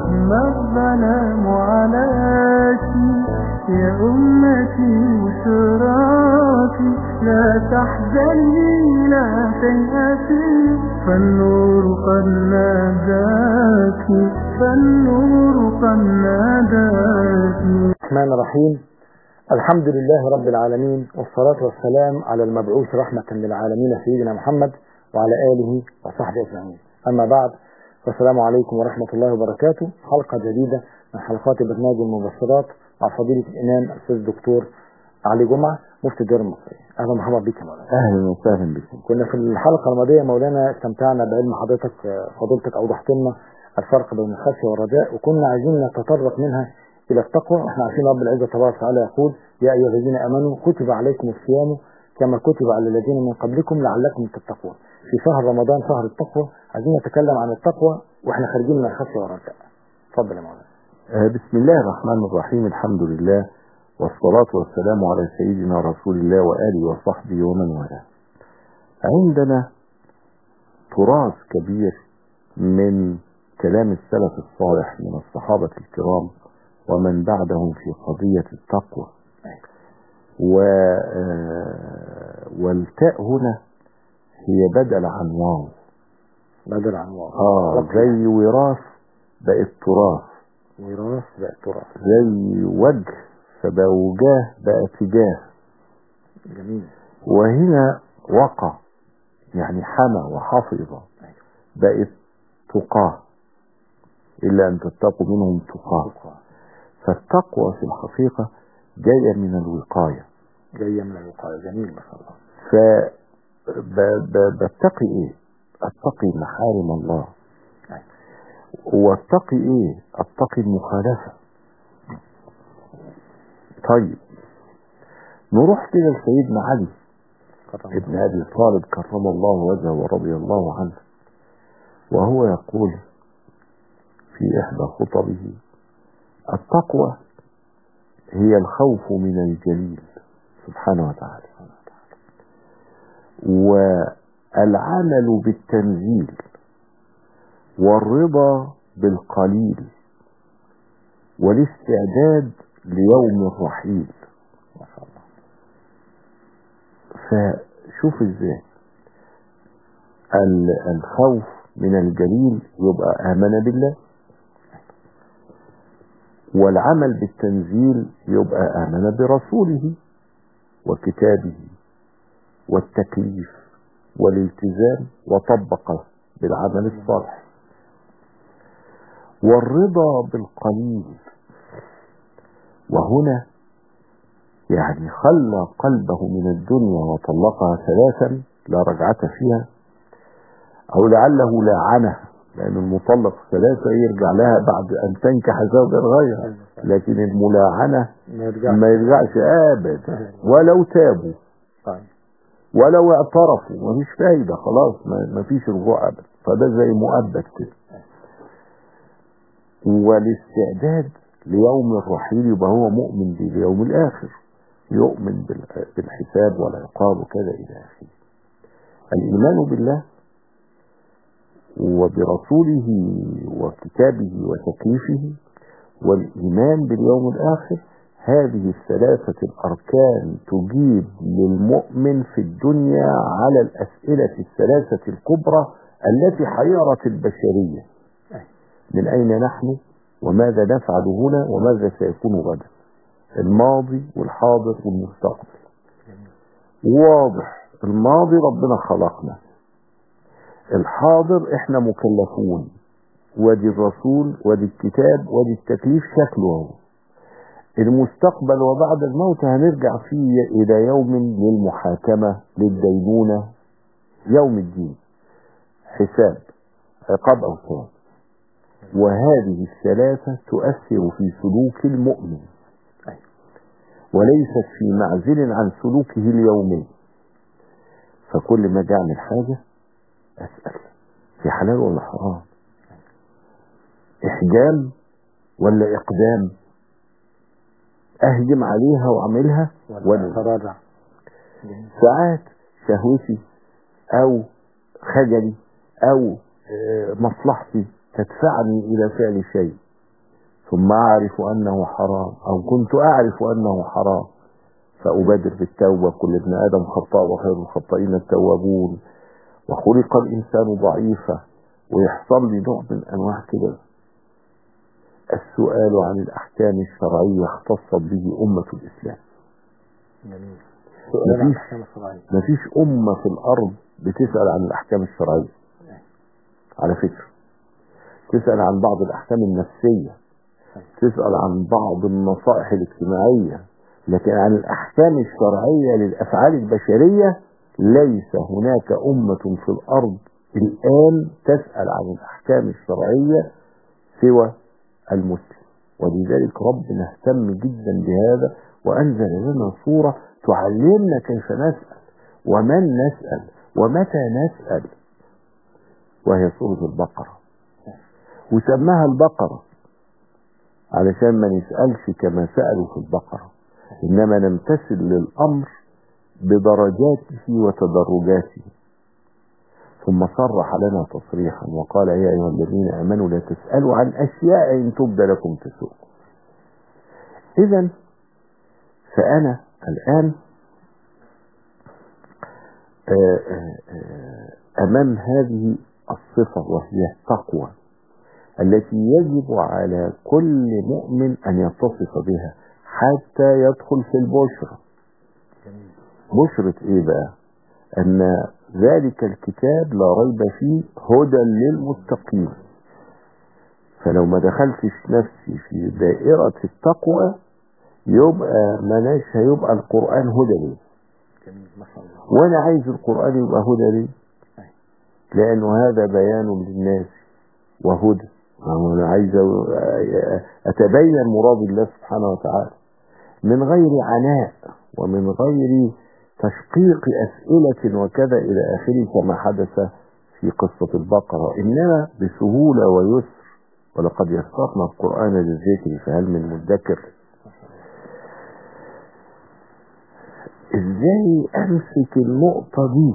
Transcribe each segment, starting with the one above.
ما الظلام عليك يا أمتي وشراكي لا تحزني لا تيأسي فالنور قد ناداك فالنور قد ناداك الرحمن الرحيم الحمد لله رب العالمين والصلاة والسلام على المبعوث رحمة للعالمين سيدنا محمد وعلى آله وصحبه أجمعين أما بعد فالسلام عليكم ورحمة الله وبركاته حلقة جديدة من حلقات برنامج المبشرات مع فضيلة الإمام الأستاذ الدكتور علي جمعة مفتي الدار المصرية أهلا ومرحبا بك يا مولانا اهلا وسهلا بكم كنا في الحلقة الماضية مولانا استمتعنا بعلم حضرتك فضيلتك أوضحت لنا الفرق بين الخشية والرجاء وكنا عايزين نتطرق منها إلى التقوى واحنا عارفين رب العزة تبارك وتعالى يقول يا أيها الذين آمنوا كتب عليكم الصيام كما كتب على الذين من قبلكم لعلكم تتقون في شهر رمضان شهر التقوى عايزين نتكلم عن التقوى واحنا خارجين من الخشية والرجاء اتفضل يا مولانا آه، بسم الله الرحمن الرحيم الحمد لله والصلاة والسلام على سيدنا رسول الله وآله وصحبه ومن والاه عندنا تراث كبير من كلام السلف الصالح من الصحابة الكرام ومن بعدهم في قضية التقوى و آه، والتاء هنا هي بدل عن واو بدل عن واو اه وقف. زي وراث بقت تراث وراث بقى تراث زي وجه فبقى وجاه بقى تجاه جميل وهنا وقع يعني حمى وحفظ بقت تقاه إلا أن تتقوا منهم تقاه فالتقوى في الحقيقة جاية من الوقاية جاية من الوقاية جميل ما شاء الله فبتقي ايه اتقي محارم الله واتقي ايه اتقي المخالفة طيب نروح كده لسيدنا علي قطعا ابن ابي طالب كرم الله وجهه ورضي الله عنه وهو يقول في احدى خطبه التقوى هي الخوف من الجليل سبحانه وتعالى والعمل بالتنزيل والرضا بالقليل والاستعداد ليوم الرحيل ما شاء الله فشوف ازاي ال- الخوف من الجليل يبقى آمن بالله والعمل بالتنزيل يبقى آمن برسوله وكتابه والتكليف والالتزام وطبقه بالعمل الصالح والرضا بالقليل وهنا يعني خلى قلبه من الدنيا وطلقها ثلاثا لا رجعة فيها أو لعله لاعنها لأن المطلق ثلاثة يرجع لها بعد أن تنكح زوجا غيرها لكن الملاعنة ما يرجعش ما يرجعش أبدا ولو تابوا طيب ولو اعترفوا مفيش فايدة خلاص ما- مفيش رجوع أبدا فده زي مؤبد كده والاستعداد ليوم الرحيل يبقى هو مؤمن باليوم الآخر يؤمن بال- بالحساب والعقاب وكذا إلى آخره الإيمان بالله وبرسوله وكتابه وتكليفه والإيمان باليوم الآخر هذه الثلاثة الأركان تجيب للمؤمن في الدنيا على الأسئلة الثلاثة الكبرى التي حيرت البشرية من أين نحن وماذا نفعل هنا وماذا سيكون غدا الماضي والحاضر والمستقبل واضح الماضي ربنا خلقنا الحاضر احنا مكلفون وادي الرسول وادي الكتاب وادي التكليف شكله هو المستقبل وبعد الموت هنرجع فيه إلى يوم للمحاكمة للدينونة يوم الدين حساب عقاب أو ثواب وهذه الثلاثة تؤثر في سلوك المؤمن وليست في معزل عن سلوكه اليومي فكل ما جعل حاجة أسأل في حلال ولا حرام إحجام ولا إقدام أهجم عليها وأعملها ولا تراجع ساعات شهوتي أو خجلي أو آه، مصلحتي تدفعني إلى فعل شيء ثم أعرف أنه حرام أو كنت أعرف أنه حرام فأبادر بالتوبة كل ابن آدم خطاء وخير الخطائين التوابون وخلق الإنسان ضعيفا ويحصل لي نوع من أنواع كده السؤال عن الأحكام الشرعية اختصت به أمة الإسلام جميل سؤال عن مفيش الأحكام الشرعية مفيش أمة في الأرض بتسأل عن الأحكام الشرعية على فكرة تسأل عن بعض الأحكام النفسية تسأل عن بعض النصائح الاجتماعية لكن عن الأحكام الشرعية للأفعال البشرية ليس هناك أمة في الأرض الآن تسأل عن الأحكام الشرعية سوى المسلم ولذلك ربنا اهتم جدا بهذا وأنزل لنا صورة تعلمنا كيف نسأل ومن نسأل ومتى نسأل وهي سورة البقرة وسماها البقرة علشان ما نسألش كما سألوا في البقرة إنما نمتثل للأمر بدرجاته وتدرجاته ثم صرح لنا تصريحا وقال يا أيها الذين آمنوا لا تسألوا عن أشياء إن تبد لكم تسوءكم إذا فأنا الآن آه، آه، آه، أمام هذه الصفة وهي التقوى التي يجب على كل مؤمن أن يتصف بها حتى يدخل في البشرى جميل بشرة إيه بقى أن ذلك الكتاب لا ريب فيه هدى للمتقين فلو ما دخلتش نفسي في دائرة التقوى يبقى مناش هيبقى القرآن هدى لي جميل ما شاء الله وانا عايز القرآن يبقى هدى لي لانه هذا بيان للناس وهدى ما هو انا عايز اتبين مراد الله سبحانه وتعالى من غير عناء ومن غير تشقيق أسئلة وكذا إلى آخره كما حدث في قصة البقرة إنما بسهولة ويسر ولقد يسرنا القرآن للذكر فهل من مدكر ازاي امسك النقطة دي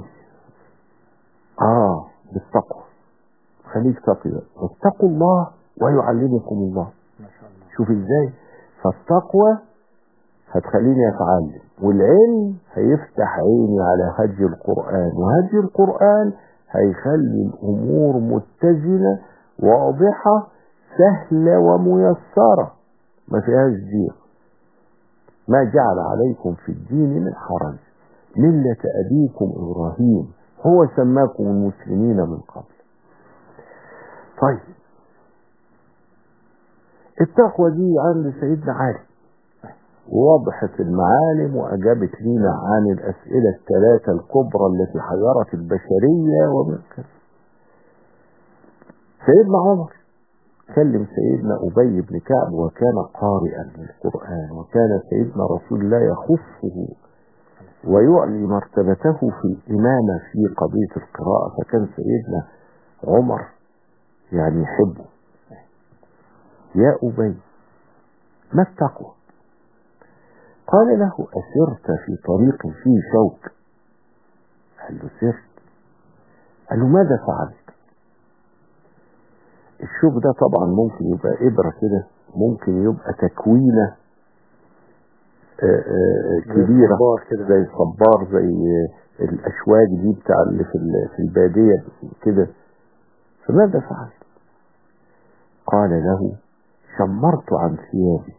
اه بالتقوى خليك تقي بقى. واتقوا الله ويعلمكم الله ما شاء الله شوف ازاي فالتقوى هتخليني اتعلم والعلم هيفتح عيني على هدي القرآن وهدي القرآن هيخلي الامور متزنة واضحة سهلة وميسرة ما فيهاش ضيق ما جعل عليكم في الدين من حرج ملة أبيكم إبراهيم هو سماكم المسلمين من قبل طيب التقوى دي عند سيدنا علي ووضحت المعالم وأجابت لنا عن الأسئلة الثلاثة الكبرى التي حيرت البشرية ومن كذا سيدنا عمر كلم سيدنا أبي بن كعب وكان قارئا للقرآن وكان سيدنا رسول الله يخصه ويعلي مرتبته في الإمامة في قضية القراءة فكان سيدنا عمر يعني يحبه يا أبي ما التقوى قال له أسرت في طريق فيه شوك قال له سرت قال له ماذا فعلت الشوك ده طبعا ممكن يبقى إبرة كده ممكن يبقى تكوينة آه، آه، كبيرة صبار كده. زي الصبار زي الأشواك دي بتاع اللي في ال- في البادية كده فماذا فعلت قال له شمرت عن ثيابي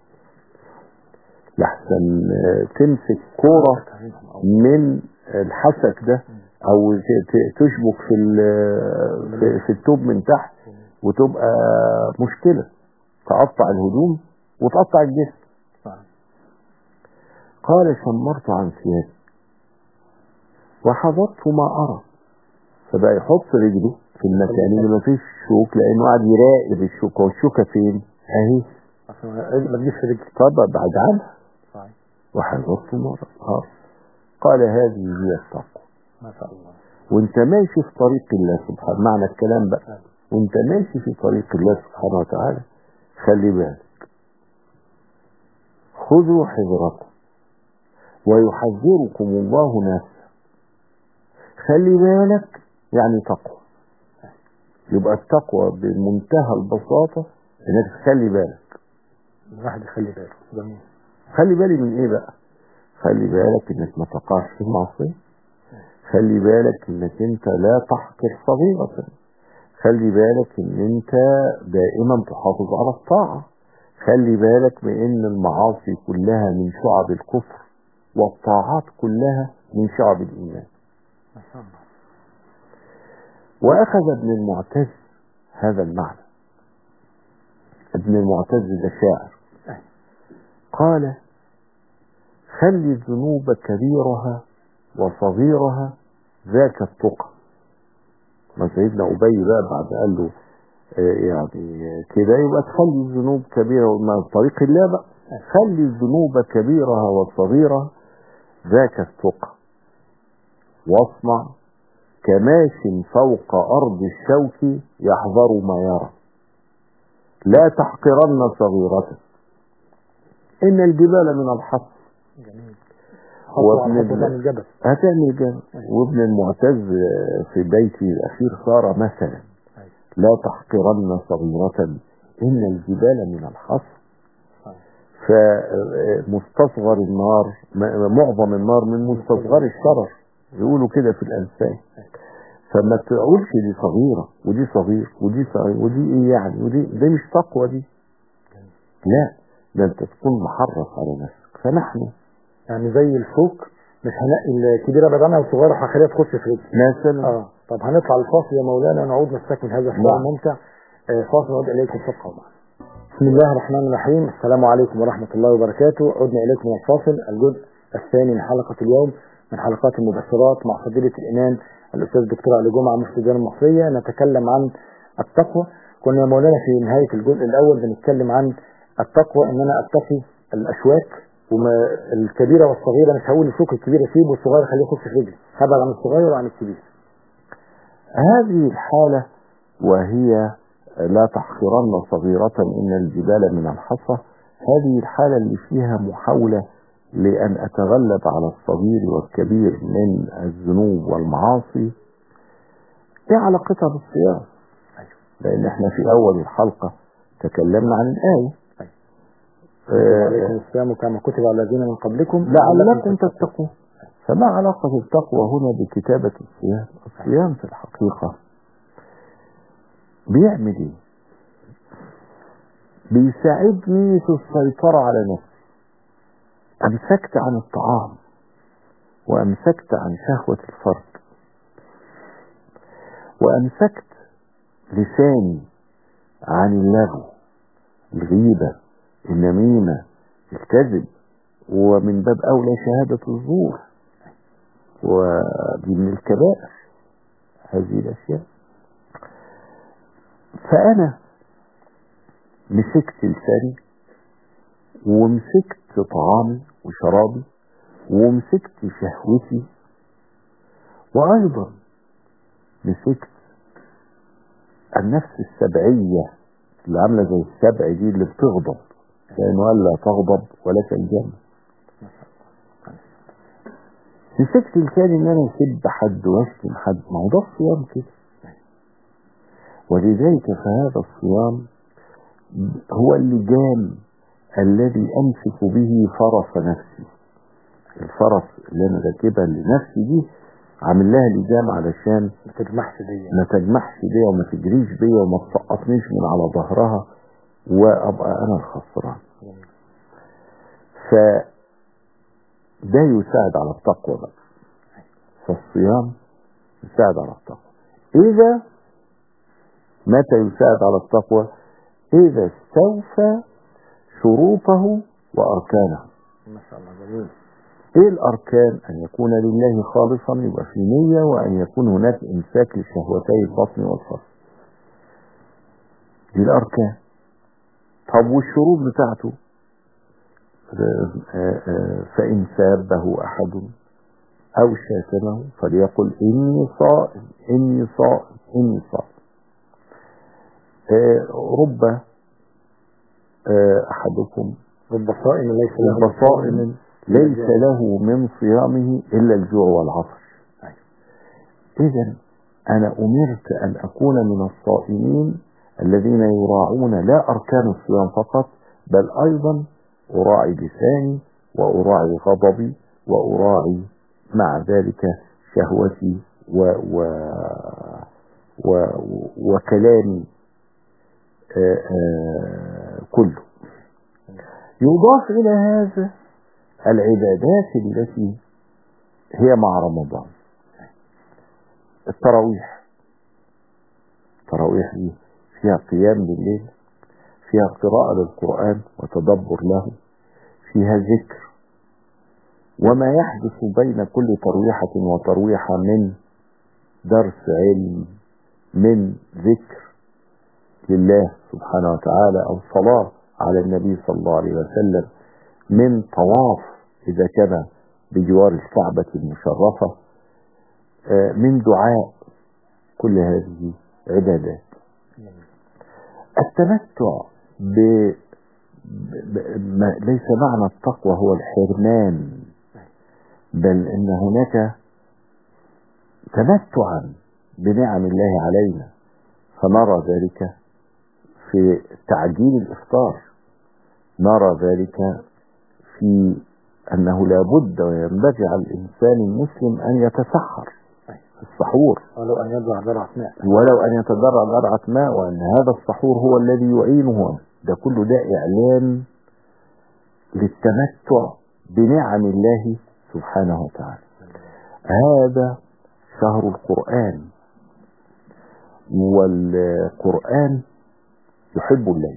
لحسن آه، تمسك كورة من الحسك ده او ت- ت- تشبك في ال- في- في التوب من تحت وتبقى مشكلة تقطع الهدوم وتقطع الجسم صحيح. قال شمرت عن ثيابي وحضرت ما أرى فبقى يحط رجله في المكان اللي ما فيش شوك لأنه قاعد يراقب الشوكة والشوكة فين؟ أهي عشان ما تجيش في رجلي طب بعد عنها صحيح وحضرت ما أرى قال هذه هي التقوى ما شاء الله وانت ماشي في طريق الله سبحانه معنى الكلام بقى وانت ماشي في طريق الله سبحانه وتعالى خلي بالك خذوا حذركم ويحذركم الله نفسه خلي بالك يعني تقوى يبقى التقوى بمنتهى البساطة انك تخلي بالك الواحد يخلي باله جميل خلي بالي من ايه بقى خلي بالك انك ما تقعش في المعصية خلي بالك انك انت لا تحقر صغيرة خلي بالك ان انت دائما تحافظ على الطاعة خلي بالك بان المعاصي كلها من شعب الكفر والطاعات كلها من شعب الايمان ما شاء الله واخذ ابن المعتز هذا المعنى ابن المعتز ده شاعر أي. قال خلي الذنوب كبيرها وصغيرها ذاك التقى ما سيدنا أبي بقى بعد قال له آه، يعني كده يبقى تخلي الذنوب كبيرة ما طريق الله بقى خلي الذنوب كبيرها وصغيرها ذاك التقى واصنع كماش فوق أرض الشوك يحذر ما يرى لا تحقرن صغيرة إن الجبال من الحص جميل وابن خطوة ال- عن الجبل هتعمل جنة وابن المعتز في بيتي الأخير صار مثلا أي. لا تحقرن صغيرة إن الجبال من الحص صحيح. فمستصغر النار م- معظم النار من مستصغر الشرر يقولوا كده في الأنسان فما تقولش دي صغيرة ودي صغير ودي صغير ودي ايه يعني ودي دي مش تقوى دي لا ده انت تكون محرص على نفسك فنحن يعني زي الفوق مش هنقي الكبيرة بعد عنها والصغيرة هخليها تخش في رجلي مثلا اه طب هنطلع الفاصل يا مولانا ونعود نستكمل هذا الحوار نعم. الممتع آه، فاصل نعود اليكم تبقوا معنا بسم الله الرحمن الرحيم السلام عليكم ورحمة الله وبركاته عدنا إليكم من الفاصل الجزء الثاني من حلقة اليوم من حلقات المبشرات مع فضيلة الإمام الأستاذ الدكتور علي جمعة مفتي الدولة المصرية نتكلم عن التقوى كنا يا مولانا في نهاية الجزء الأول بنتكلم عن التقوى إن أنا أتقي الأشواك وما الكبيرة والصغيرة مش هقول الشوك الكبير اسيبه والصغير خليه يخش في رجلي هبعد عن الصغير وعن الكبير هذه الحالة وهي لا تحقرن صغيرة إن الجبال من الحصى هذه الحالة اللي فيها محاولة لأن أتغلب على الصغير والكبير من الذنوب والمعاصي ايه علاقتها بالصيام لأن احنا في أول الحلقة تكلمنا عن الآية عليكم آه، السلام كما كتب على الذين من قبلكم لعلكم تتقون فما علاقة التقوى هنا بكتابة الصيام الصيام في الحقيقة بيعمل ايه بيساعدني في السيطرة على نفسي أمسكت عن الطعام وأمسكت عن شهوة الفرد وأمسكت لساني عن اللغو الغيبة النميمة الكذب ومن باب أولى شهادة الزور ودي من الكبائر هذه الأشياء فأنا مسكت لساني ومسكت طعامي وشرابي ومسكت شهوتي وأيضا مسكت النفس السبعية اللي عاملة زي السبع دي اللي بتغضب لأنه قال لا تغضب ولك الجنة مسكت لساني ان انا اسب حد واشتم حد ما هو ده الصيام كده ولذلك فهذا الصيام هو اللجام الذي امسك به فرس نفسي الفرس اللي انا راكبها لنفسي دي عامل لها لجام علشان ما تجمعش دي ما تجمعش بيا وما تجريش بيا وما تسقطنيش من على ظهرها وابقى انا الخسران ف ده يساعد على التقوى بقى فالصيام يساعد على التقوى اذا متى يساعد على التقوى اذا استوفى شروطه واركانه ما شاء الله جميل ايه الاركان ان يكون لله خالصا يبقى في نية وان يكون هناك امساك لشهوتي البطن والفرج دي الاركان طب والشروط بتاعته فإن سابه أحد أو شاتمه فليقل إني صائم إني صائم إني صائم رب أحدكم رب صائم ليس له رب صائم ليس له من صيامه إلا الجوع والعطش إذا أنا أمرت أن أكون من الصائمين الذين يراعون لا أركان الصيام فقط بل أيضا أراعي لساني وأراعي غضبي وأراعي مع ذلك شهوتي و و و وكلامي آه، آه، كله يضاف إلى هذا العبادات التي هي مع رمضان التراويح التراويح دي فيها قيام بالليل فيها قراءة للقرآن وتدبر له فيها ذكر وما يحدث بين كل ترويحة وترويحة من درس علم من ذكر لله سبحانه وتعالى أو صلاة على النبي صلى الله عليه وسلم من طواف إذا كان بجوار الكعبة المشرفة آه، من دعاء كل هذه عبادات التمتع ب... ب... ب... ليس معنى التقوى هو الحرمان بل ان هناك تمتعا بنعم الله علينا فنرى ذلك في تعجيل الافطار نرى ذلك في انه لا بد وينبغي على الانسان المسلم ان يتسحر في السحور ولو أن يضع جرعة ماء ولو أن يتدرع جرعة ماء وأن هذا السحور هو الذي يعينه ده كله ده إعلان للتمتع بنعم الله سبحانه وتعالى هذا شهر القرآن والقرآن يحب الليل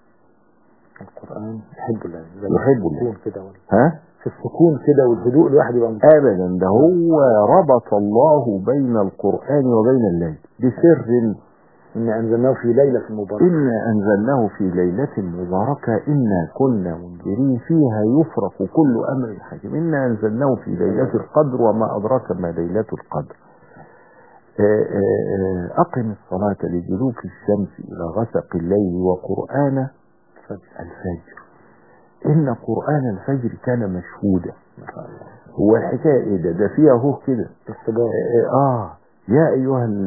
القرآن يحب الله يحب الليل السكون كده وال- ها في السكون كده والهدوء الواحد يبقى مت- أبدا ده هو ربط الله بين القرآن وبين الليل بسر إنا أنزلناه في ليلة مباركة إنا أنزلناه في ليلة مباركة إنا كنا منذرين فيها يفرق كل أمر حكيم إنا أنزلناه في ليلة القدر وما أدراك ما ليلة القدر آه، آه، آه، أقم الصلاة لدلوك الشمس إلى غسق الليل وقرآن الفجر إن قرآن الفجر كان مشهودا ما شاء الله هو الحكاية إيه ده ده فيها هو كده استجابة آه يا أيها ال-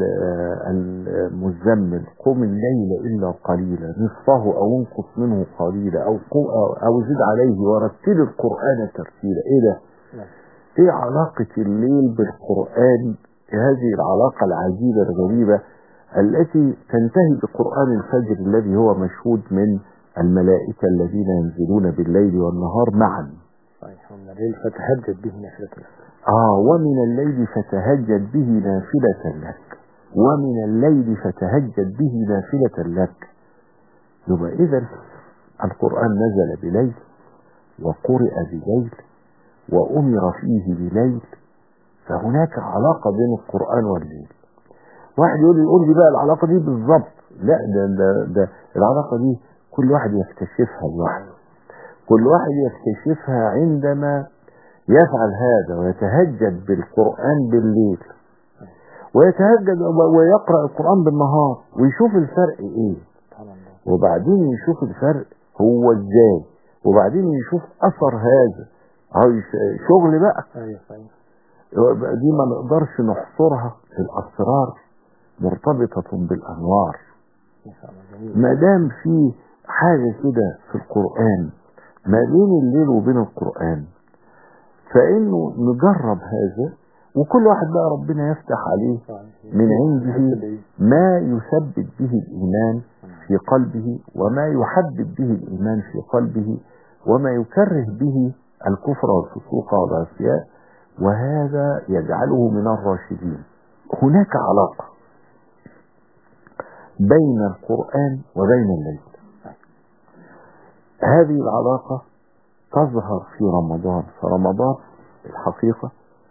المزمل قم الليل إلا قليلا نصفه أو انقص منه قليلا أو, قو- أو, أو زد عليه ورتل القرآن ترتيلا إيه ده؟ نعم. إيه علاقة الليل بالقرآن هذه العلاقة العجيبة الغريبة التي تنتهي بقرآن الفجر الذي هو مشهود من الملائكة الذين ينزلون بالليل والنهار معا صحيح ومن الليل فتهجد به نافلة لك آه ومن الليل فتهجد به نافلة لك ومن الليل فتهجد به نافلة لك يبقى إذا القرآن نزل بليل وقرئ بليل وأمر فيه بليل فهناك علاقة بين القرآن والليل واحد يقول لي يقول لي بقى العلاقة دي بالظبط لا ده, ده, ده العلاقة دي كل واحد يكتشفها لوحده كل واحد يكتشفها عندما يفعل هذا ويتهجد بالقرآن بالليل ويتهجد ويقرأ القرآن بالنهار ويشوف الفرق ايه سبحان الله وبعدين يشوف الفرق هو ازاي وبعدين يشوف اثر هذا أهو يش- شغل بقى أيوة صحيح دي ما نقدرش نحصرها الاسرار مرتبطة بالانوار ما شاء الله جميل ما دام في حاجة كده في القرآن ما بين الليل وبين القرآن فإنه نجرب هذا وكل واحد بقى ربنا يفتح عليه صحيح. من عنده يحب الإيه؟ ما يثبت به الإيمان في قلبه وما يحبب به الإيمان في قلبه وما يكره به الكفر والفسوق والعصيان وهذا يجعله من الراشدين هناك علاقة بين القرآن وبين الليل هذه العلاقة تظهر في رمضان فرمضان الحقيقة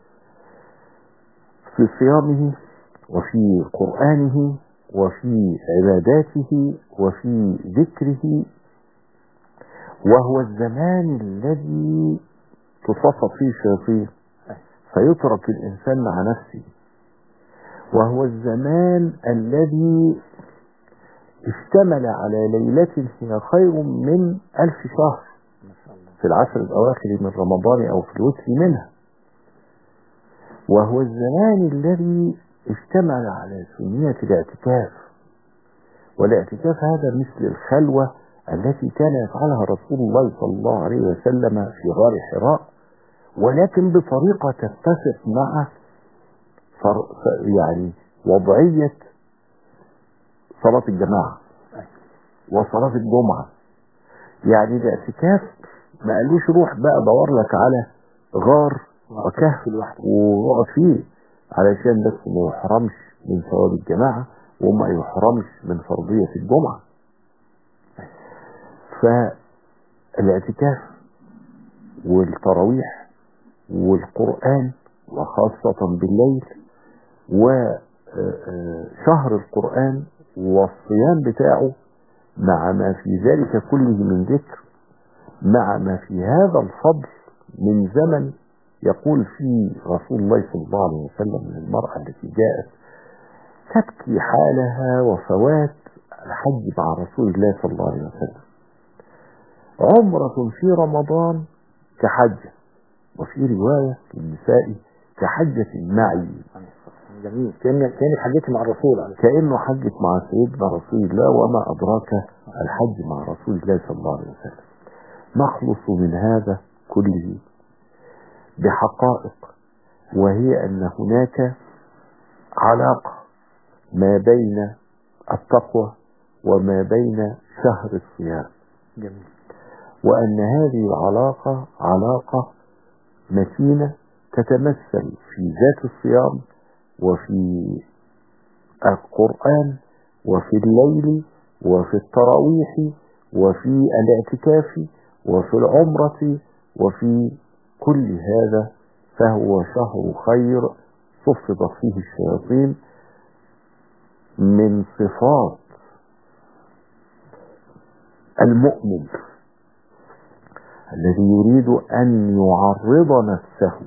في صيامه وفي قرآنه وفي عباداته وفي ذكره وهو الزمان الذي تصفى فيه الشياطين فيترك الإنسان مع نفسه وهو الزمان الذي اشتمل على ليلة هي خير من ألف شهر ما شاء الله في العشر الأواخر من رمضان أو في الوتر منها وهو الزمان الذي اشتمل على سنية الاعتكاف والاعتكاف هذا مثل الخلوة التي كان يفعلها رسول الله صلى الله عليه وسلم في غار حراء ولكن بطريقة تتفق مع فر... يعني وضعية صلاة الجماعة وصلاة الجمعة يعني الاعتكاف ما قالوش روح بقى دور لك على غار وكهف لوحده واقعد فيه علشان بس ما يحرمش من ثواب الجماعة وما يحرمش من فرضية الجمعة فالاعتكاف والتراويح والقرآن وخاصة بالليل وشهر القرآن والصيام بتاعه مع ما في ذلك كله من ذكر مع ما في هذا الفضل من زمن يقول فيه رسول الله صلى الله عليه وسلم للمرأة التي جاءت تبكي حالها وفوات الحج مع رسول الله صلى الله عليه وسلم عمرة في رمضان كحجة وفي رواية للنساء كحجة معي جميل كأن كأنك حجيت مع الرسول عليه كأنه حجت مع سيدنا رسول الله وما أدراك الحج مع رسول الله صلى الله عليه وسلم نخلص من هذا كله بحقائق وهي أن هناك علاقة ما بين التقوى وما بين شهر الصيام جميل وأن هذه العلاقة علاقة متينة تتمثل في ذات الصيام وفي القرآن وفي الليل وفي التراويح وفي الاعتكاف وفي العمرة وفي كل هذا فهو شهر خير صفدت فيه الشياطين من صفات المؤمن الذي يريد أن يعرض نفسه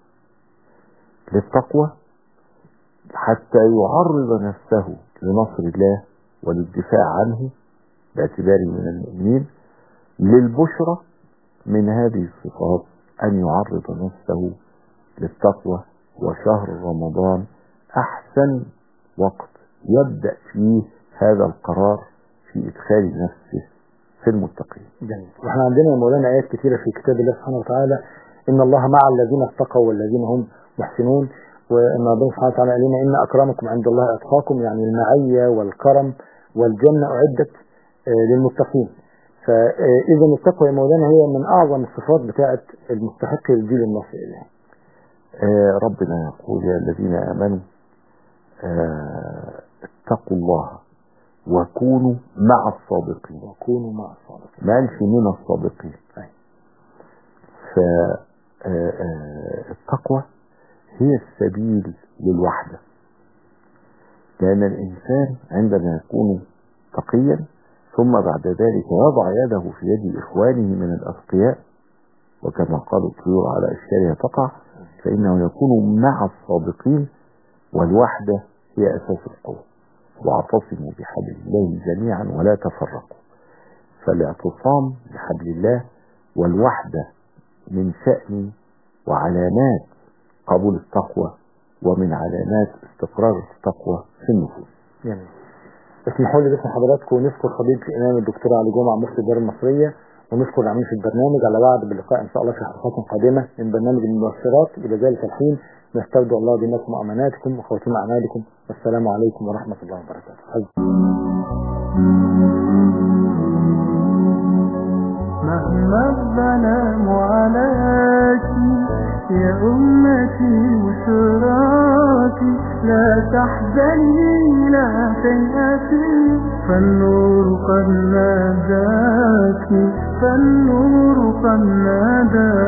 للتقوى حتى يعرض نفسه لنصر الله وللدفاع عنه باعتباره من المؤمنين للبشرى من هذه الصفات أن يعرض نفسه للتقوى وشهر رمضان أحسن وقت يبدأ فيه هذا القرار في إدخال نفسه في المتقين جميل واحنا عندنا يا مولانا آيات كثيرة في كتاب الله سبحانه وتعالى إن الله مع الذين اتقوا والذين هم محسنون وإن ربنا سبحانه وتعالى قال لنا إن أكرمكم عند الله أتقاكم يعني المعية والكرم والجنة أعدت آه، للمتقين فإذا التقوى يا مولانا هي من أعظم الصفات بتاعة المستحق للجيل المصري إليه آه ربنا يقول يا الذين آمنوا آه اتقوا الله وكونوا مع الصادقين وكونوا مع الصادقين ما قالش من الصادقين أي. فالتقوى هي السبيل للوحدة لأن الإنسان عندما يكون تقيا ثم بعد ذلك يضع يده في يد إخوانه من الأتقياء وكما قال الطيور على أشكالها تقع فإنه يكون مع الصادقين والوحدة هي أساس القوة واعتصموا بحبل الله جميعا ولا تفرقوا فالاعتصام بحبل الله والوحدة من شأن وعلامات قبول التقوى ومن علامات استقرار التقوى في النفوس جميل اسمحوا لي باسم حضراتكم نشكر فضيلة الإمام الدكتور علي جمعة مفتي الدار المصرية ونشكر العاملين في البرنامج على وعد باللقاء إن شاء الله في حلقات قادمة من برنامج المبشرات إلى ذلك الحين نستودع الله دينكم وأماناتكم وخواتيم أعمالكم والسلام عليكم ورحمة الله وبركاته مهما الظلام عليك يا أمتي وشراكي لا تحزني لا تيأسي فالنور قد ناداك فالنور قد ناداك